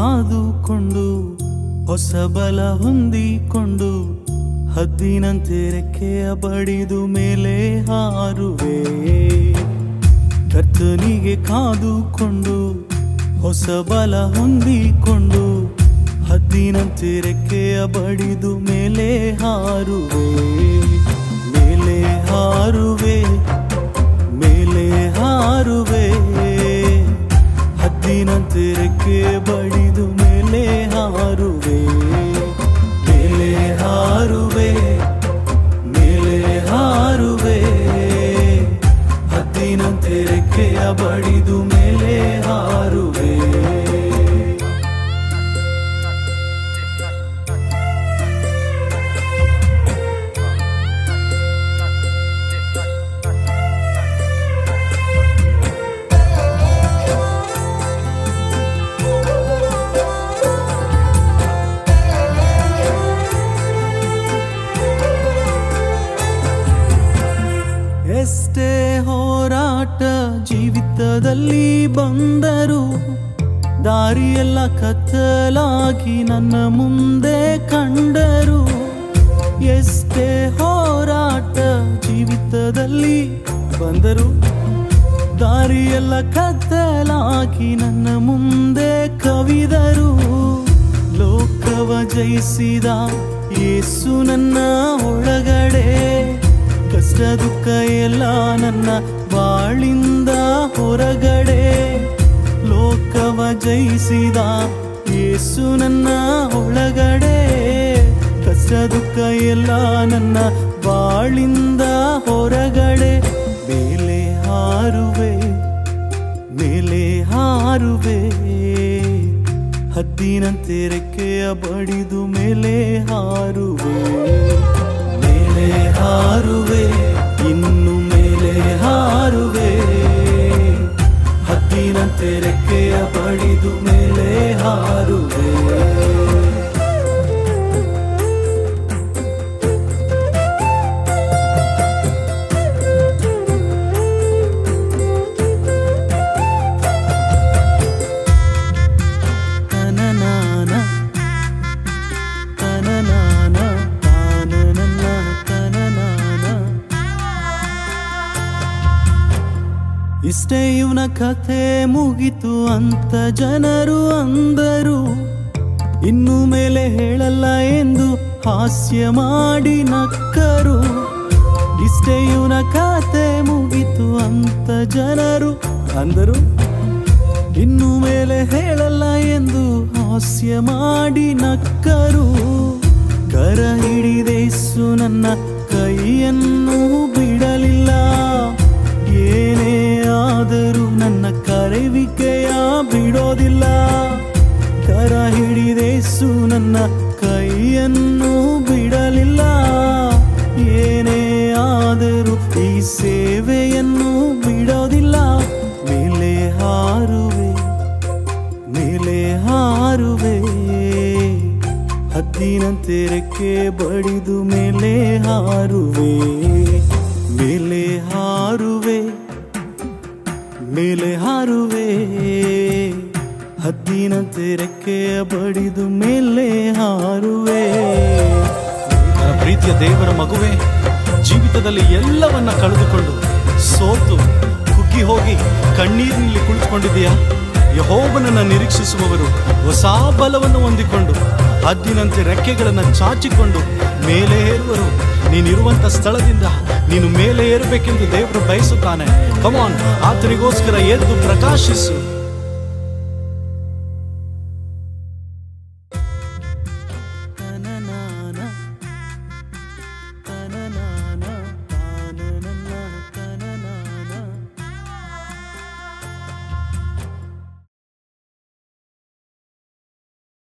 ಕಾದುಕೊಂಡು ಹೊಸ ಬಲ ಹೊಂದಿಕೊಂಡು ಹದ್ದಿನಂತೆ ರೆಕ್ಕೆಯ ಬಡಿದು ಮೇಲೆ ಹಾರುವೆ ಕರ್ತನಿಗೆ ಕಾದುಕೊಂಡು ಹೊಸ ಬಲ ಹೊಂದಿಕೊಂಡು ಹದ್ದಿನಂತೆ ರೆಕ್ಕೆಯ ಬಡಿದು ಮೇಲೆ ಹಾರುವೆ ಮೇಲೆ ಹಾರುವೆ ಮೇಲೆ ಹಾರುವೆ ಹದ್ದಿನಂತೆ ರೆಕ್ಕೆ ಬಡಿದು ಮೇಲೆ ಹಾರುವೆ ಮೇಲೆ ಹಾರುವೆ ಮೇಲೆ ಹಾರುವೆ ಹದ್ದಿನಂತೆ ರೆಕ್ಕೆಯ ಬಡಿದು ಮೇಲೆ ಹಾರುವೆ ಎಷ್ಟೇ ಹೋರಾಟ ಜೀವಿತದಲ್ಲಿ ಬಂದರು ದಾರಿಯೆಲ್ಲ ಕತ್ತಲಾಗಿ ನನ್ನ ಮುಂದೆ ಕಂಡರು ಎಷ್ಟೇ ಹೋರಾಟ ಜೀವಿತದಲ್ಲಿ ಬಂದರು ದಾರಿಯೆಲ್ಲ ಕತ್ತಲಾಗಿ ನನ್ನ ಮುಂದೆ ಕವಿದರು ಲೋಕವ ಜಯಿಸಿದ ಯೇಸು ನನ್ನ ಒಳಗಡೆ ಕಷ್ಟ ದುಃಖ ಎಲ್ಲ ನನ್ನ ಬಾಳಿಂದ ಹೊರಗಡೆ ಲೋಕವ ಜಯಿಸಿದ ಯೇಸು ನನ್ನ ಒಳಗಡೆ ಕಷ್ಟ ದುಃಖ ಎಲ್ಲ ನನ್ನ ಬಾಳಿಂದ ಹೊರಗಡೆ ಮೇಲೆ ಹಾರುವೆ ಮೇಲೆ ಹಾರುವೆ ಹದ್ದಿನಂತೆ ರೆಕ್ಕೆಯ ಬಡಿದು ಮೇಲೆ ಹಾರುವೆ ಮೇಲೆ ಹಾರುವೆ ಇನ್ನು ಮೇಲೆ ಹಾರುವೆ ಹದ್ದಿನಂತೆ ರೆಕ್ಕೆಯ ಬಡಿದು ಮೇಲೆ ಹಾರುವೆ ತನನಾನ ತನನಾನ ತಾನನನ ತನನಾನ ಇಷ್ಟೇ ಇವನ ಕಥೆ ಮುಗಿತು ಅಂತ ಜನರು ಅಂದರು ಇನ್ನು ಮೇಲೆ ಹೇಳಲ್ಲ ಎಂದು ಹಾಸ್ಯ ಮಾಡಿ ನಕ್ಕರು ಇಷ್ಟೇ ಇವನ ಕಥೆ ಮುಗಿತು ಅಂತ ಜನರು ಅಂದರು ಇನ್ನು ಮೇಲೆ ಹೇಳಲ್ಲ ಎಂದು ಹಾಸ್ಯ ಮಾಡಿ ನಕ್ಕರು ಕರ ಹಿಡಿದೇಸು ನನ್ನ ಕೈಯನ್ನು ಬಿಡಲಿಲ್ಲ ಏನೇ ಆದರೂ ನನ್ನ ಕರೆವಿಕೆಯ ಬಿಡೋದಿಲ್ಲ ಕರ ಹಿಡಿದೇಸು ನನ್ನ ಕೈಯನ್ನು ಬಿಡಲಿಲ್ಲ ಏನೇ ಆದರೂ ಈ ಸೇವೆಯನ್ನು ಬಿಡೋದಿಲ್ಲ ಮೇಲೆ ಹಾರುವೆ ಮೇಲೆ ಹಾರುವೆ ಹದ್ದಿನಂತೆ ರೆಕ್ಕೆ ಬಡಿದು ಮೇಲೆ ಹಾರುವೆ ಮೇಲೆ ಹಾರುವೆ ಮೇಲೆ ಹಾರುವೆ ಹದ್ದಿನಂತೆ ರೆಕ್ಕೆಯ ಬಡಿದು ಮೇಲೆ ಹಾರುವೆ ನನ್ನ ಪ್ರೀತಿಯ ದೇವರ ಮಗುವೆ ಜೀವಿತದಲ್ಲಿ ಎಲ್ಲವನ್ನ ಕಳೆದುಕೊಂಡು ಸೋತು ಕುಗ್ಗಿ ಹೋಗಿ ಕಣ್ಣೀರಿನಲ್ಲಿ ಕುಳಿತುಕೊಂಡಿದೆಯಾ ಯಹೋವನನ್ನ ನಿರೀಕ್ಷಿಸುವವರು ಹೊಸ ಬಲವನ್ನು ಹೊಂದಿಕೊಂಡು ಹದ್ದಿನಂತೆ ರೆಕ್ಕೆಗಳನ್ನು ಚಾಚಿಕೊಂಡು ಮೇಲೆ ಏರುವರು ನೀನಿರುವಂತ ಸ್ಥಳದಿಂದ ನೀನು ಮೇಲೆ ಏರಬೇಕೆಂದು ದೇವರು ಬಯಸುತ್ತಾನೆ ಕಮಾನ್ ಆತನಿಗೋಸ್ಕರ ಎದ್ದು ಪ್ರಕಾಶಿಸು